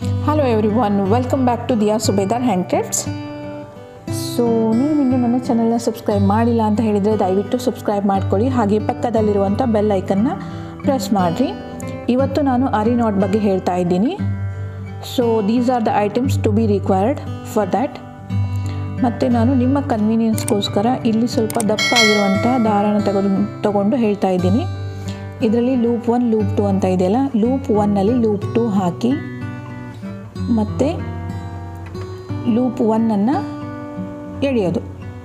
hello everyone welcome back to Diya Subedar handcrafts so ನೀವು ಇನ್ನೂ ನನ್ನ ಚಾನಲ್ನ ಸಬ್ಸ್ಕ್ರೈಬ್ ಮಾಡಿಲ್ಲ ಅಂತ ಹೇಳಿದರೆ ದಯವಿಟ್ಟು ಸಬ್ಸ್ಕ್ರೈಬ್ ಮಾಡ್ಕೊಳ್ಳಿ ಹಾಗೆ ಪಕ್ಕದಲ್ಲಿರುವಂಥ ಬೆಲ್ ಐಕನ್ನ ಪ್ರೆಸ್ ಮಾಡಿರಿ ಇವತ್ತು ನಾನು ಅರಿ ನಾಟ್ ಬಗ್ಗೆ ಹೇಳ್ತಾ ಇದ್ದೀನಿ so these are the items to be required for that ಮತ್ತು ನಾನು ನಿಮ್ಮ ಕನ್ವೀನಿಯನ್ಸ್ಗೋಸ್ಕರ ಇಲ್ಲಿ ಸ್ವಲ್ಪ ದಪ್ಪ ಆಗಿರುವಂಥ ದಾರನ ತಗೊಂಡು ತಗೊಂಡು ಹೇಳ್ತಾ ಇದ್ದೀನಿ ಇದರಲ್ಲಿ ಲೂಪ್ ಒನ್ ಲೂಪ್ ಟು ಅಂತ ಇದೆಯಲ್ಲ ಲೂಪ್ ಒನ್ನಲ್ಲಿ ಲೂಪ್ ಟು ಹಾಕಿ ಮತ್ತು ಲೂಪ್ ಒನ್ನನ್ನು ಎಳೆಯೋದು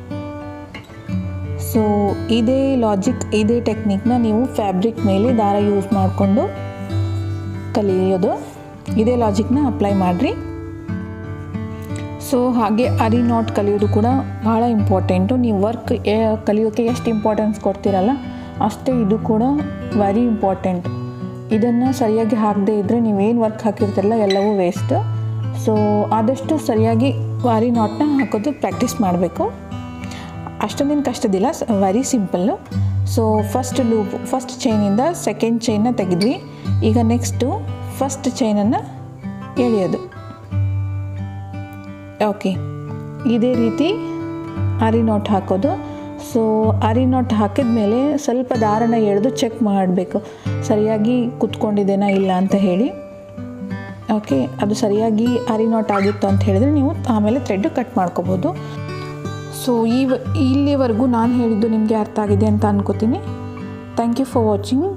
ಸೊ ಇದೇ ಲಾಜಿಕ್ ಇದೇ ಟೆಕ್ನಿಕ್ನ ನೀವು ಫ್ಯಾಬ್ರಿಕ್ ಮೇಲೆ ದಾರ ಯೂಸ್ ಮಾಡಿಕೊಂಡು ಕಲಿಯೋದು ಇದೇ ಲಾಜಿಕ್ನ ಅಪ್ಲೈ ಮಾಡಿರಿ ಸೊ ಹಾಗೆ ಅರಿ ನಾಟ್ ಕಲಿಯೋದು ಕೂಡ ಭಾಳ ಇಂಪಾರ್ಟೆಂಟು ನೀವು ವರ್ಕ್ ಕಲಿಯೋಕ್ಕೆ ಎಷ್ಟು ಇಂಪಾರ್ಟೆನ್ಸ್ ಕೊಡ್ತೀರಲ್ಲ ಅಷ್ಟೇ ಇದು ಕೂಡ ವೆರಿ ಇಂಪಾರ್ಟೆಂಟ್ ಇದನ್ನು ಸರಿಯಾಗಿ ಹಾಕದೇ ಇದ್ದರೆ ನೀವೇನು ವರ್ಕ್ ಹಾಕಿರ್ತೀರಲ್ಲ ಎಲ್ಲವೂ ವೇಸ್ಟ್ ಸೊ ಆದಷ್ಟು ಸರಿಯಾಗಿ ವಾರಿ ನಾಟ್ನ ಹಾಕೋದು ಪ್ರಾಕ್ಟೀಸ್ ಮಾಡಬೇಕು ಅಷ್ಟೊಂದೇನು ಕಷ್ಟದಿಲ್ಲ very simple so first loop first ಚೈನಿಂದ ಸೆಕೆಂಡ್ ಚೈನ್ನ ತೆಗೆದ್ವಿ ಈಗ ನೆಕ್ಸ್ಟು ಫಸ್ಟ್ ಚೈನನ್ನು ಎಳೆಯೋದು ಓಕೆ ಇದೇ ರೀತಿ ಅರಿ ನಾಟ್ ಹಾಕೋದು ಸೊ ಅರಿ ನಾಟ್ ಹಾಕಿದ ಮೇಲೆ ಸ್ವಲ್ಪ ದಾರನ ಎಳೆದು ಚೆಕ್ ಮಾಡಬೇಕು ಸರಿಯಾಗಿ ಕುತ್ಕೊಂಡಿದ್ದೇನಾ ಇಲ್ಲ ಅಂತ ಹೇಳಿ ಓಕೆ ಅದು ಸರಿಯಾಗಿ ಅರಿ ನಾಟ್ ಆಗಿತ್ತು ಅಂತ ಹೇಳಿದರೆ ನೀವು ಆಮೇಲೆ ಥ್ರೆಡ್ ಕಟ್ ಮಾಡ್ಕೋಬೋದು ಸೊ ಈ ಇಲ್ಲಿವರೆಗೂ ನಾನು ಹೇಳಿದ್ದು ನಿಮಗೆ ಅರ್ಥ ಆಗಿದೆ ಅಂತ ಅನ್ಕೋತೀನಿ ಥ್ಯಾಂಕ್ ಯು ಫಾರ್ ವಾಚಿಂಗ್